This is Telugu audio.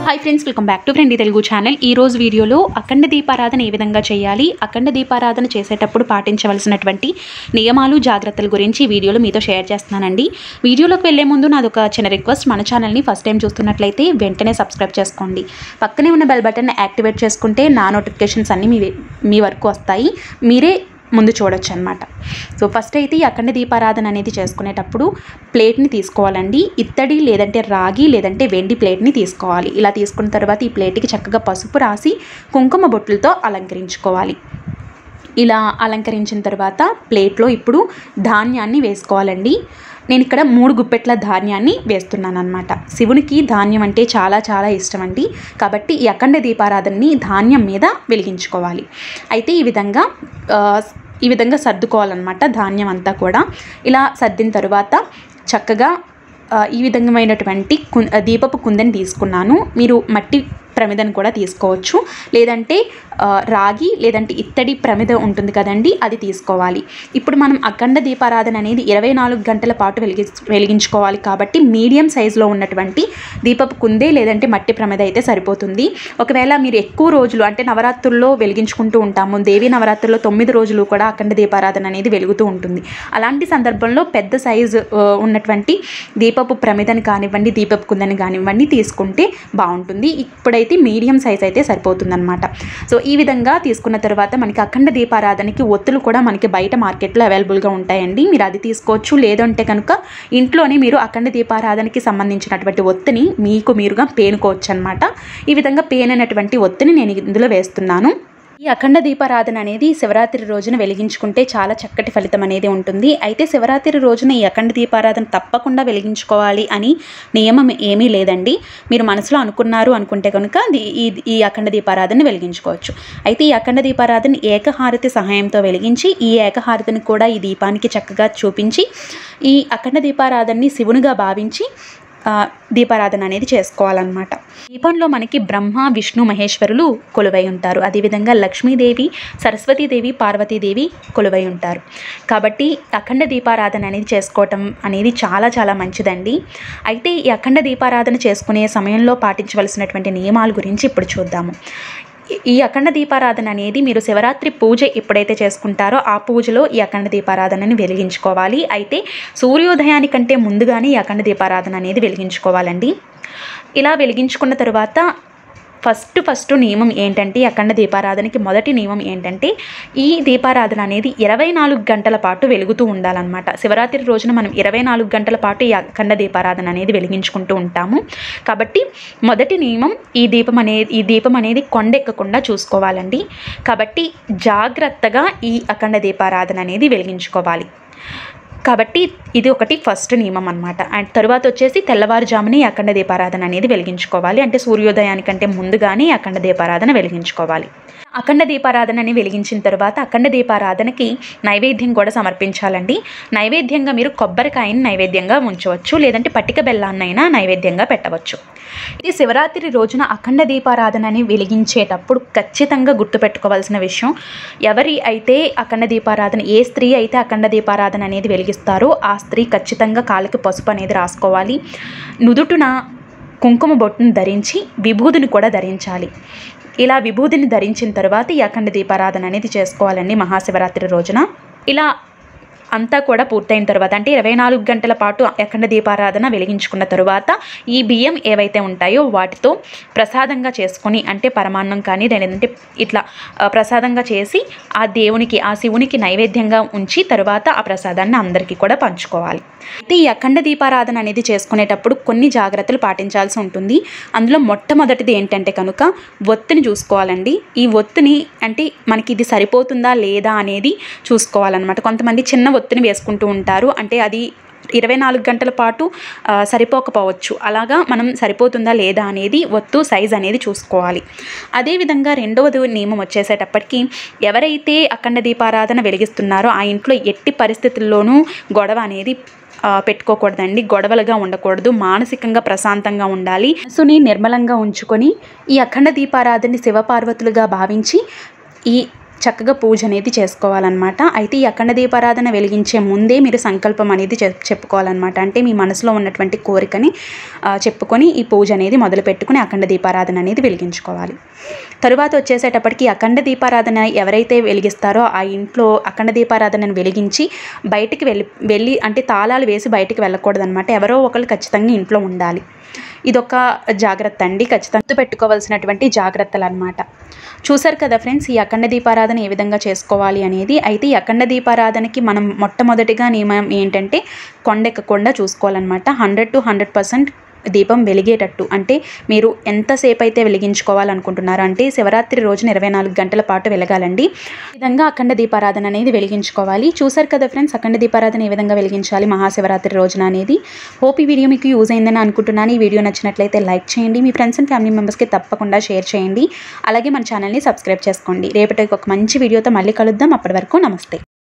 hi friends welcome back to friend Telugu channel ఈ రోజు వీడియోలో అఖండ దీపారాధన ఏ విధంగా చేయాలి అఖండ దీపారాధన చేసేటప్పుడు పాటించవలసినటువంటి నియమాలు జాగ్రత్తల గురించి ఈ వీడియోలో మీతో షేర్ చేస్తున్నానండి వీడియోలోకి వెళ్ళే ముందు నాది ఒక చిన్న రిక్వెస్ట్ మన ఛానల్ని ఫస్ట్ టైం చూస్తున్నట్లయితే వెంటనే సబ్స్క్రైబ్ చేసుకోండి పక్కనే ఉన్న బెల్ బటన్ యాక్టివేట్ చేసుకుంటే నా నోటిఫికేషన్స్ అన్నీ మీ మీ వరకు వస్తాయి మీరే ముందు చూడొచ్చు అనమాట సో ఫస్ట్ అయితే ఈ అఖండ దీపారాధన అనేది చేసుకునేటప్పుడు ప్లేట్ని తీసుకోవాలండి ఇత్తడి లేదంటే రాగి లేదంటే వెండి ప్లేట్ని తీసుకోవాలి ఇలా తీసుకున్న తర్వాత ఈ ప్లేట్కి చక్కగా పసుపు రాసి కుంకుమ బొట్టులతో అలంకరించుకోవాలి ఇలా అలంకరించిన తర్వాత ప్లేట్లో ఇప్పుడు ధాన్యాన్ని వేసుకోవాలండి నేను ఇక్కడ మూడు గుప్పెట్ల ధాన్యాన్ని వేస్తున్నాను అనమాట శివునికి ధాన్యం అంటే చాలా చాలా ఇష్టం అండి కాబట్టి ఈ అఖండ దీపారాధనని ధాన్యం మీద వెలిగించుకోవాలి అయితే ఈ విధంగా ఆ, ఈ విధంగా సర్దుకోవాలన్నమాట ధాన్యం అంతా కూడా ఇలా సర్దిన తర్వాత చక్కగా ఆ, ఈ విధమైనటువంటి కు దీపపు కుందని తీసుకున్నాను మీరు మట్టి ప్రమిదను కూడా తీసుకోవచ్చు లేదంటే ఆ, రాగి లేదంటే ఇత్తడి ప్రమిద ఉంటుంది కదండి అది తీసుకోవాలి ఇప్పుడు మనం అఖండ దీపారాధన అనేది ఇరవై నాలుగు గంటల పాటు వెలిగి వెలిగించుకోవాలి కాబట్టి మీడియం సైజులో ఉన్నటువంటి దీపపు కుందే లేదంటే మట్టి ప్రమిద అయితే సరిపోతుంది ఒకవేళ మీరు ఎక్కువ రోజులు అంటే నవరాత్రుల్లో వెలిగించుకుంటూ ఉంటాము దేవి నవరాత్రుల్లో తొమ్మిది రోజులు కూడా అఖండ దీపారాధన అనేది వెలుగుతూ ఉంటుంది అలాంటి సందర్భంలో పెద్ద సైజు ఆ, ఉన్నటువంటి దీపపు ప్రమిదని కానివ్వండి దీపపు కుందని కానివ్వండి తీసుకుంటే బాగుంటుంది ఇప్పుడైతే మీడియం సైజ్ అయితే సరిపోతుందన్నమాట సో ఈ విధంగా తీసుకున్న తర్వాత మనకి అఖండ దీపారాధనకి ఒత్తులు కూడా మనకి బయట మార్కెట్లో అవైలబుల్గా ఉంటాయండి మీరు అది తీసుకోవచ్చు లేదంటే కనుక ఇంట్లోనే మీరు అఖండ దీపారాధనకి సంబంధించినటువంటి ఒత్తిని మీకు మీరుగా పేనుకోవచ్చు అనమాట ఈ విధంగా పేనైనటువంటి ఒత్తిని నేను ఇందులో వేస్తున్నాను ఈ అఖండ దీపారాధన అనేది శివరాత్రి రోజున వెలిగించుకుంటే చాలా చక్కటి ఫలితం అనేది ఉంటుంది అయితే శివరాత్రి రోజున ఈ అఖండ దీపారాధన తప్పకుండా వెలిగించుకోవాలి అని నియమం ఏమీ లేదండి మీరు మనసులో అనుకున్నారు అనుకుంటే కనుక దీ- ఈ ఈ అఖండ దీపారాధన వెలిగించుకోవచ్చు అయితే ఈ అఖండ దీపారాధన ఏకహారతి సహాయంతో వెలిగించి ఈ ఏకహారతిని కూడా ఈ దీపానికి చక్కగా చూపించి ఈ అఖండ దీపారాధనని శివునిగా భావించి ఆ, దీపారాధన అనేది చేసుకోవాలన్నమాట దీపంలో మనకి బ్రహ్మ విష్ణు మహేశ్వరులు కొలువై ఉంటారు అదేవిధంగా లక్ష్మీదేవి సరస్వతీదేవి పార్వతీదేవి కొలువై ఉంటారు కాబట్టి అఖండ దీపారాధన అనేది చేసుకోవటం అనేది చాలా చాలా మంచిదండి అయితే ఈ అఖండ దీపారాధన చేసుకునే సమయంలో పాటించవలసినటువంటి నియమాల గురించి ఇప్పుడు చూద్దాము ఈ- ఈ అఖండ దీపారాధన అనేది మీరు శివరాత్రి పూజ ఎప్పుడైతే చేసుకుంటారో ఆ పూజలో ఈ అఖండ దీపారాధనని వెలిగించుకోవాలి అయితే సూర్యోదయానికంటే ముందుగానే ఈ అఖండ దీపారాధన అనేది వెలిగించుకోవాలండి ఇలా వెలిగించుకున్న తర్వాత ఫస్ట్ ఫస్ట్ నియమం ఏంటంటే ఈ అఖండ దీపారాధనకి మొదటి నియమం ఏంటంటే ఈ దీపారాధన అనేది ఇరవై నాలుగు గంటల పాటు వెలుగుతూ ఉండాలన్నమాట శివరాత్రి రోజున మనం ఇరవై నాలుగు గంటల పాటు ఈ అఖండ దీపారాధన అనేది వెలిగించుకుంటూ ఉంటాము కాబట్టి మొదటి నియమం ఈ దీపం అనేది ఈ దీపం అనేది కొండెక్కకుండా చూసుకోవాలండి కాబట్టి జాగ్రత్తగా ఈ అఖండ దీపారాధన అనేది వెలిగించుకోవాలి కాబట్టి ఇది ఒకటి ఫస్ట్ నియమం అనమాట అండ్ తర్వాత వచ్చేసి తెల్లవారుజామునే ఈ అఖండ దీపారాధన అనేది వెలిగించుకోవాలి అంటే సూర్యోదయానికంటే ముందుగానే ఈ అఖండ దీపారాధన వెలిగించుకోవాలి అఖండ దీపారాధనని వెలిగించిన తర్వాత అఖండ దీపారాధనకి నైవేద్యం కూడా సమర్పించాలండి నైవేద్యంగా మీరు కొబ్బరికాయని నైవేద్యంగా ఉంచవచ్చు లేదంటే పట్టిక బెల్లాన్నైనా నైవేద్యంగా పెట్టవచ్చు ఇది శివరాత్రి రోజున అఖండ దీపారాధనని వెలిగించేటప్పుడు ఖచ్చితంగా గుర్తుపెట్టుకోవాల్సిన విషయం ఎవరి అయితే అఖండ దీపారాధన ఏ స్త్రీ అయితే అఖండ దీపారాధన అనేది వెలిగిస్తారో ఆ స్త్రీ ఖచ్చితంగా కాళ్ళకి పసుపు అనేది రాసుకోవాలి నుదుటున కుంకుమ బొట్టును ధరించి విభూదిని కూడా ధరించాలి ఇలా విభూదిని ధరించిన తర్వాత ఈ అఖండ దీపారాధన అనేది చేసుకోవాలండి మహాశివరాత్రి రోజున ఇలా అంతా కూడా పూర్తయిన తర్వాత అంటే ఇరవై నాలుగు గంటల పాటు అఖండ దీపారాధన వెలిగించుకున్న తరువాత ఈ బియ్యం ఏవైతే ఉంటాయో వాటితో ప్రసాదంగా చేసుకొని అంటే పరమాన్నం కానీ లేదంటే ఇట్లా ఆ, ప్రసాదంగా చేసి ఆ దేవునికి ఆ శివునికి నైవేద్యంగా ఉంచి తర్వాత ఆ ప్రసాదాన్ని అందరికీ కూడా పంచుకోవాలి అయితే ఈ అఖండ దీపారాధన అనేది చేసుకునేటప్పుడు కొన్ని జాగ్రత్తలు పాటించాల్సి ఉంటుంది అందులో మొట్టమొదటిది ఏంటంటే కనుక ఒత్తిని చూసుకోవాలండి ఈ ఒత్తిని అంటే మనకి ఇది సరిపోతుందా లేదా అనేది చూసుకోవాలన్నమాట కొంతమంది చిన్న ఒత్తిని వేసుకుంటూ ఉంటారు అంటే అది ఇరవై నాలుగు గంటల పాటు ఆ, సరిపోకపోవచ్చు అలాగా మనం సరిపోతుందా లేదా అనేది ఒత్తు సైజ్ అనేది చూసుకోవాలి అదేవిధంగా రెండవది నియమం వచ్చేసేటప్పటికి ఎవరైతే అఖండ దీపారాధన వెలిగిస్తున్నారో ఆ ఇంట్లో ఎట్టి పరిస్థితుల్లోనూ గొడవ అనేది ఆ, పెట్టుకోకూడదండి గొడవలుగా ఉండకూడదు మానసికంగా ప్రశాంతంగా ఉండాలి మనసుని నిర్మలంగా ఉంచుకొని ఈ అఖండ దీపారాధనని శివపార్వతులుగా భావించి ఈ చక్కగా పూజ అనేది చేసుకోవాలన్నమాట అయితే ఈ అఖండ దీపారాధన వెలిగించే ముందే మీరు సంకల్పం అనేది చెప్ చెప్పుకోవాలన్నమాట అంటే మీ మనసులో ఉన్నటువంటి కోరికని ఆ, చెప్పుకొని ఈ పూజ అనేది మొదలు పెట్టుకుని అఖండ దీపారాధన అనేది వెలిగించుకోవాలి తరువాత వచ్చేసేటప్పటికి అఖండ దీపారాధన ఎవరైతే వెలిగిస్తారో ఆ ఇంట్లో అఖండ దీపారాధనను వెలిగించి బయటికి వెళ్ళి వెళ్ళి అంటే తాళాలు వేసి బయటికి వెళ్ళకూడదు అనమాట ఎవరో ఒకళ్ళు ఖచ్చితంగా ఇంట్లో ఉండాలి ఇదొక జాగ్రత్త అండి ఖచ్చితంగా పెట్టుకోవాల్సినటువంటి జాగ్రత్తలు అనమాట చూసారు కదా ఫ్రెండ్స్ ఈ అఖండ దీపారాధన ఏ విధంగా చేసుకోవాలి అనేది అయితే ఈ అఖండ దీపారాధనకి మనం మొట్టమొదటిగా నియమం ఏంటంటే కొండెక్కకుండా చూసుకోవాలన్నమాట హండ్రెడ్ టు హండ్రెడ్ పర్సెంట్ దీపం వెలిగేటట్టు అంటే మీరు ఎంతసేపు అయితే వెలిగించుకోవాలనుకుంటున్నారో అంటే శివరాత్రి రోజున ఇరవై నాలుగు గంటల పాటు వెలగాలండి ఈ విధంగా అఖండ దీపారాధన అనేది వెలిగించుకోవాలి చూసారు కదా ఫ్రెండ్స్ అఖండ దీపారాధన ఏ విధంగా వెలిగించాలి మహాశివరాత్రి రోజున అనేది హోప్ ఈ వీడియో మీకు యూజ్ అయిందని అనుకుంటున్నాను ఈ వీడియో నచ్చినట్లయితే లైక్ చేయండి మీ ఫ్రెండ్స్ అండ్ ఫ్యామిలీ మెంబర్స్కి తప్పకుండా షేర్ చేయండి అలాగే మన ఛానల్ని సబ్స్క్రైబ్ చేసుకోండి రేపటి ఒక మంచి వీడియోతో మళ్ళీ కలుద్దాం అప్పటి వరకు నమస్తే